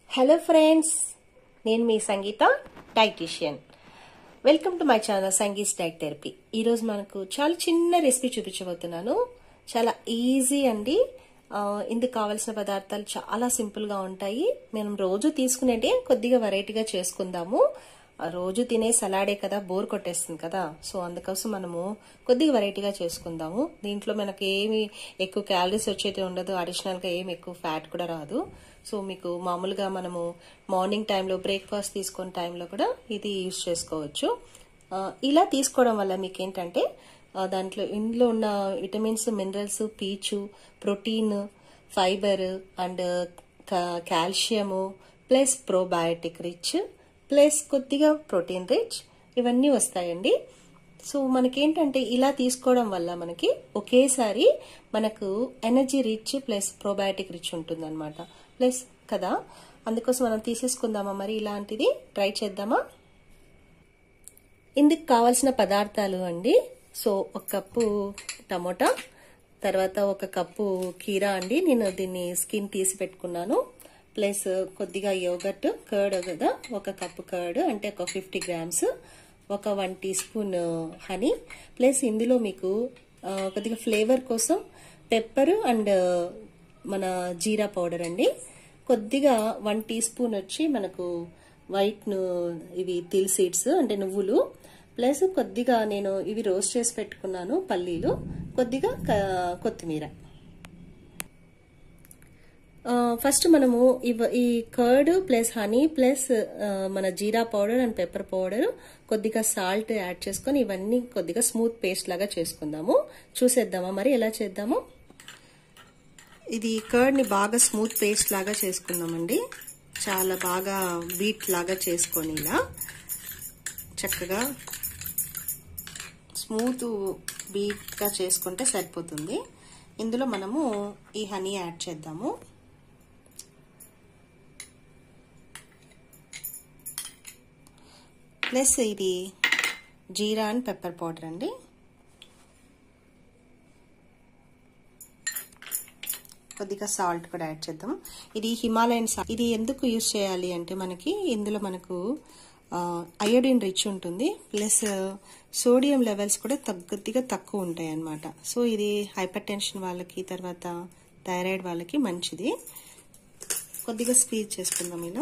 hello friends నేను మీ Sangeetha dietitian welcome to my channel Sangeet diet therapy ఈరోజు మనకు చాలా చిన్న రెసిపీ చూపించబోతున్నాను చాలా ఈజీ అండి ఆ, ఇందుకు కావాల్సిన పదార్థాలు చాలా సింపుల్గా ఉంటాయి మనం రోజు తీసుకునేటి కొద్దిగా వెరైటీగా చేసుకుందాము ఆ రోజు తినే సలాడే కదా బోర్ కొట్టేస్తుంది కదా సో అందుకోసం మనము కొద్దిగా వెరైటీగా చేసుకుందాము దీంట్లో మనకి ఏమి ఎక్కువ క్యాలరీస్ వచ్చేది ఉండదు అడిషనల్గా ఏమి ఎక్కువ ఫ్యాట్ కూడా రాదు సో మీకు మామూలుగా మనము మార్నింగ్ టైంలో బ్రేక్ఫాస్ట్ తీసుకునే టైంలో కూడా ఇది యూస్ చేసుకోవచ్చు ఆ, ఇలా తీసుకోవడం వల్ల మీకు ఏంటంటే ఆ, దాంట్లో ఇందులో ఉన్న విటమిన్స్ మినరల్స్ పీచు protein fiber and calcium plus probiotic rich plus కొద్దిగా ప్రోటీన్ రిచ్ ఇవన్నీ వస్తాయండి సో మనకేంటంటే ఇలా తీసుకోవడం వల్ల మనకి ఒకేసారి మనకు energy rich plus probiotic rich ఉంటుందన్నమాట ప్లస్ కదా అందుకోసం మనం తీసేసుకుందామా మరి ఇలాంటిది ట్రై చేద్దామా ఇందుకు కావాల్సిన పదార్థాలు అండి సో ఒక కప్పు టమోటా తర్వాత ఒక కప్పు కీరా అండి నేను దీన్ని స్కిన్ తీసి పెట్టుకున్నాను ప్లస్ కొద్దిగా యోగట్ కర్డ్ కదా ఒక కప్పు కర్డ్ అంటే ఒక ఫిఫ్టీ గ్రామ్స్ ఒక one teaspoon honey plus ఇందులో మీకు ఆ, కొద్దిగా ఫ్లేవర్ కోసం పెప్పర్ అండ్ మన జీరా పౌడర్ అండి కొద్దిగా వన్ టీ స్పూన్ వచ్చి మనకు వైట్ ను- ఇవి తిల్ సీడ్స్ అంటే నువ్వులు ప్లస్ కొద్దిగా నేను ఇవి రోస్ట్ చేసి పెట్టుకున్నాను పల్లీలు కొద్దిగా క- కొత్తిమీర ఆ, ఫస్ట్ మనము ఇవ ఈ కర్డ్ ప్లస్ హనీ ప్లస్ ఆ, మన jeera powder and pepper powder కొద్దిగా సాల్ట్ యాడ్ చేసుకొని ఇవన్నీ కొద్దిగా స్మూత్ పేస్ట్ లాగా చేసుకుందాము చూసేద్దామా మరి ఎలా చేద్దాము ఇది కర్డ్ని బాగా స్మూత్ పేస్ట్ లాగా చేసుకుందామండి చాలా బాగా బీట్ లాగా చేసుకొని ఇలా చక్కగా స్మూత్ బీట్గా చేసుకుంటే సరిపోతుంది ఇందులో మనము ఈ హనీ యాడ్ చేద్దాము ప్లస్ ఇది జీరా అండ్ పెప్పర్ పౌడర్ అండి కొద్దిగా సాల్ట్ కూడా యాడ్ చేద్దాం ఇది హిమాలయన్ సాల్ట్ ఇది ఎందుకు యూస్ చేయాలి అంటే మనకి ఇందులో మనకు అయోడిన్ రిచ్ ఉంటుంది ప్లస్ సోడియం లెవెల్స్ కూడా కొద్దిగా తక్కువ ఉంటాయి అన్నమాట సో ఇది హైపర్ టెన్షన్ వాళ్ళకి తర్వాత థైరాయిడ్ వాళ్ళకి మంచిది కొద్దిగా స్క్వీజ్ చేసుకుందాం ఇలా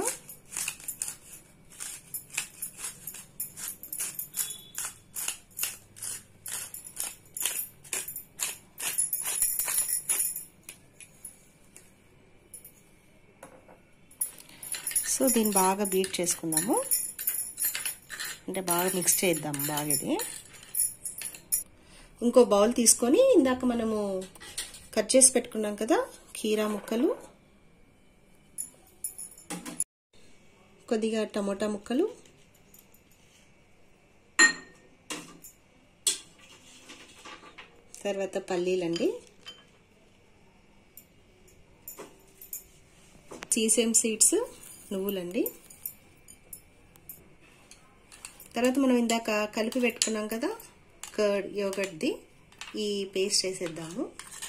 సో దీన్ని బాగా బీట్ చేసుకుందాము అంటే బాగా మిక్స్ చేద్దాం బాగా ఇది ఇంకో బౌల్ తీసుకొని ఇందాక మనము కట్ చేసి పెట్టుకున్నాం కదా కీరా ముక్కలు కొద్దిగా టమోటా ముక్కలు తర్వాత పల్లీలండి సీసేమ్ సీడ్స్ నువ్వులండి తర్వాత మనం ఇందాక కలిపి పెట్టుకున్నాం కదా కర్డ్ యోగట్ది ఈ పేస్ట్ వేసేద్దాము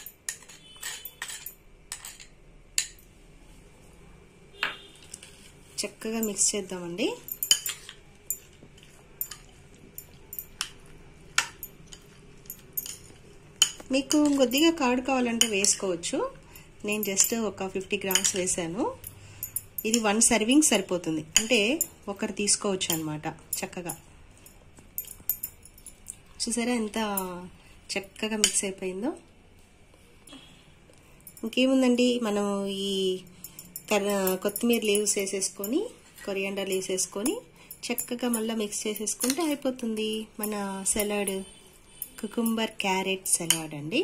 చక్కగా మిక్స్ చేద్దామండి మీకు కొద్దిగా కార్డ్ కావాలంటే వేసుకోవచ్చు నేను జస్ట్ ఒక ఫిఫ్టీ గ్రామ్స్ వేసాను ఇది వన్ సర్వింగ్ సరిపోతుంది అంటే ఒకరు తీసుకోవచ్చు అనమాట చక్కగా చూసారా ఎంత చక్కగా మిక్స్ అయిపోయిందో ఇంకేముందండి మనం ఈ కర్ర కొత్తిమీర లీవ్స్ వేసేసుకొని కొరియాండర్ లీవ్స్ వేసుకొని చక్కగా మళ్ళీ మిక్స్ చేసేసుకుంటే అయిపోతుంది మన సలాడ్ కుకుంబర్ క్యారెట్ సలాడ్ అండి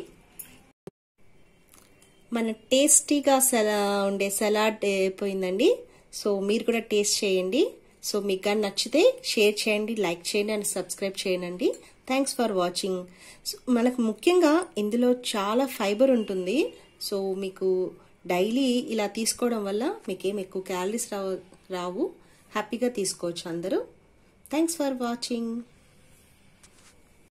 మన టేస్టీగా సలా ఉండే సలాడ్ అయిపోయిందండి సో మీరు కూడా టేస్ట్ చేయండి సో మీకు కానీ నచ్చితే షేర్ చేయండి లైక్ చేయండి అండ్ సబ్స్క్రైబ్ చేయండి థ్యాంక్స్ ఫర్ వాచింగ్ మనకు ముఖ్యంగా ఇందులో చాలా ఫైబర్ ఉంటుంది సో మీకు డైలీ ఇలా తీసుకోవడం వల్ల మీకేం ఎక్కువ క్యాలరీస్ రావు రావు హ్యాపీగా తీసుకోవచ్చు అందరూ థ్యాంక్స్ ఫర్ వాచింగ్